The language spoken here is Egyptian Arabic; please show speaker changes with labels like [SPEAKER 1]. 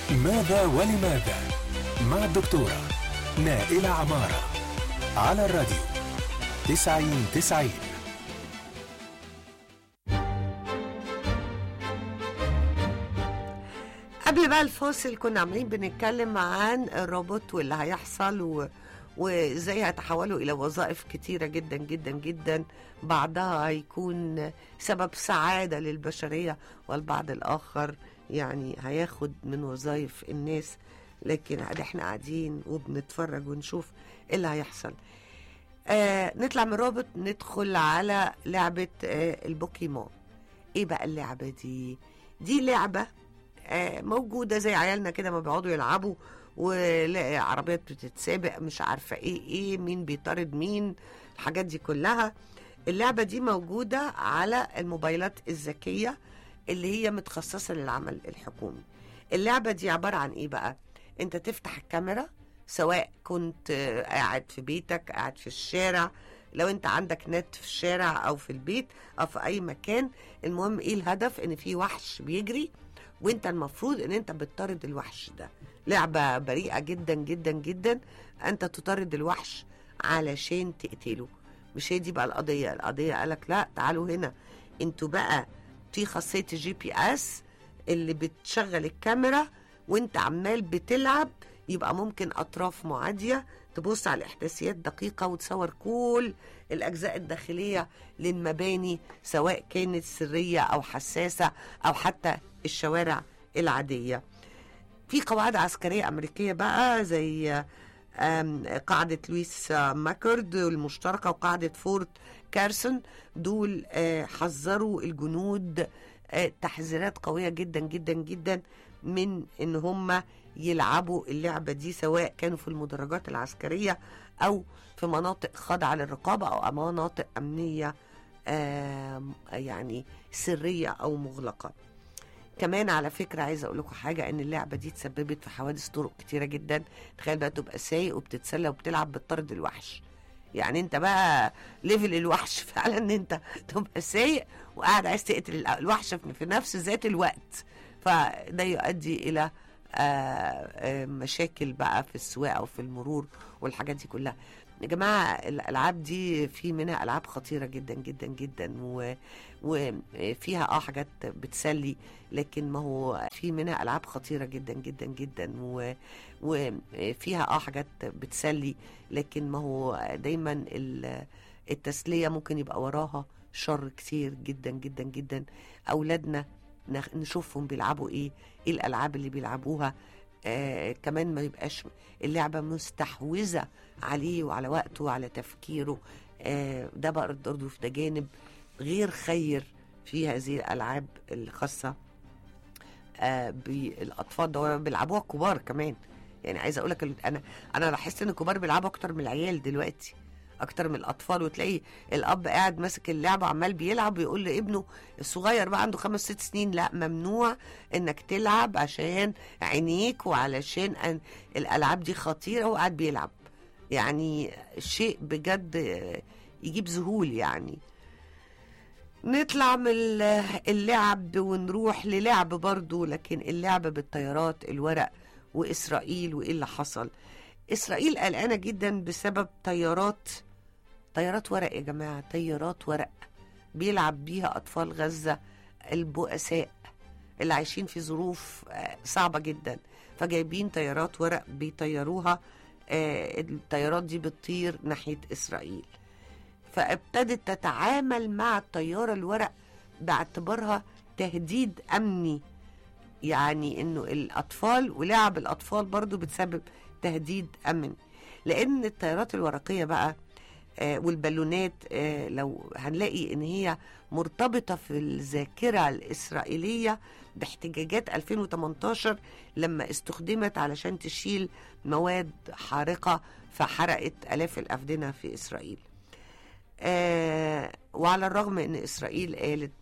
[SPEAKER 1] ماذا ولماذا مع الدكتورة نائلة عمارة على الراديو تسعين تسعين
[SPEAKER 2] قبل بقى الفاصل كنا عاملين بنتكلم عن الروبوت واللي هيحصل و... وازاي هيتحولوا الى وظائف كتيرة جدا جدا جدا بعضها هيكون سبب سعادة للبشرية والبعض الآخر يعني هياخد من وظائف الناس لكن احنا قاعدين وبنتفرج ونشوف ايه اللي هيحصل آه نطلع من روبوت ندخل على لعبة آه البوكيمون ايه بقى اللعبة دي دي لعبة آه موجودة زي عيالنا كده ما بيقعدوا يلعبوا ولاقي عربيات بتتسابق مش عارفة ايه ايه مين بيطارد مين الحاجات دي كلها اللعبة دي موجودة على الموبايلات الذكية اللي هي متخصصة للعمل الحكومي اللعبة دي عبارة عن ايه بقى انت تفتح الكاميرا سواء كنت آه، قاعد في بيتك قاعد في الشارع لو انت عندك نت في الشارع او في البيت او في اي مكان المهم ايه الهدف ان في وحش بيجري وانت المفروض ان انت بتطارد الوحش ده لعبة بريئة جدا جدا جدا انت تطارد الوحش علشان تقتله مش هي دي بقى القضية القضية قالك لا تعالوا هنا انتوا بقى في خاصية الجي بي اس اللي بتشغل الكاميرا وانت عمال بتلعب يبقى ممكن اطراف معادية تبص على الاحداثيات دقيقة وتصور كل الاجزاء الداخلية للمباني سواء كانت سرية او حساسة او حتى الشوارع العادية في قواعد عسكرية أمريكية بقى زي آم، قاعدة لويس آه، ماكورد المشتركة وقاعدة فورت كارسون دول آه، حذروا الجنود آه، تحذيرات قوية جدا جدا جدا من ان هم يلعبوا اللعبة دي سواء كانوا في المدرجات العسكرية او في مناطق خاضعة للرقابة او مناطق امنية آم، يعني سرية او مغلقة كمان على فكرة عايزة أقول لكم حاجة إن اللعبة دي تسببت في حوادث طرق كتيرة جدا تخيل بقى تبقى سايق وبتتسلى وبتلعب بتطرد الوحش يعني انت بقى ليفل الوحش فعلا ان انت تبقى سايق وقاعد عايز تقتل ال- الوحش في في نفس ذات الوقت فده يؤدي الى آه، آه، مشاكل بقى في السواقه وفي المرور والحاجات دي كلها يا جماعه الالعاب دي في منها العاب خطيره جدا جدا جدا و وفيها اه حاجات بتسلي لكن ما هو في منها العاب خطيره جدا جدا جدا و وفيها اه حاجات بتسلي لكن ما هو دايما ال- التسليه ممكن يبقى وراها شر كتير جدا جدا جدا اولادنا نخ- نشوفهم بيلعبوا ايه ايه الالعاب اللي بيلعبوها آه كمان ما يبقاش اللعبه مستحوذه عليه وعلى وقته وعلى تفكيره آه ده بقى برضه في ده جانب غير خير في هذه الالعاب الخاصه آه بالاطفال ده بيلعبوها الكبار كمان يعني عايزه اقول لك انا انا لاحظت ان الكبار بيلعبوا اكتر من العيال دلوقتي اكتر من الاطفال وتلاقي الاب قاعد ماسك اللعبه عمال بيلعب ويقول لابنه الصغير بقى عنده خمس ست سنين لا ممنوع انك تلعب عشان عينيك وعلشان أن الالعاب دي خطيره وهو قاعد بيلعب يعني شيء بجد آه، يجيب ذهول يعني نطلع من ال- اللعب ونروح للعب برضو لكن اللعب بالطيارات الورق وإسرائيل وإيه اللي حصل إسرائيل قلقانة جدا بسبب طيارات طيارات ورق يا جماعة طيارات ورق بيلعب بيها أطفال غزة البؤساء اللي عايشين في ظروف آه، صعبة جدا فجايبين طيارات ورق بيطيروها آه، الطيارات دي بتطير ناحية إسرائيل فابتدت تتعامل مع الطيارة الورق باعتبارها تهديد أمني يعني انه الاطفال ولعب الاطفال برضو بتسبب تهديد امن لان الطيارات الورقيه بقى آه، والبالونات آه، لو هنلاقي ان هي مرتبطه في الذاكره الاسرائيليه باحتجاجات 2018 لما استخدمت علشان تشيل مواد حارقه فحرقت الاف الافدنه في اسرائيل آه وعلى الرغم ان اسرائيل قالت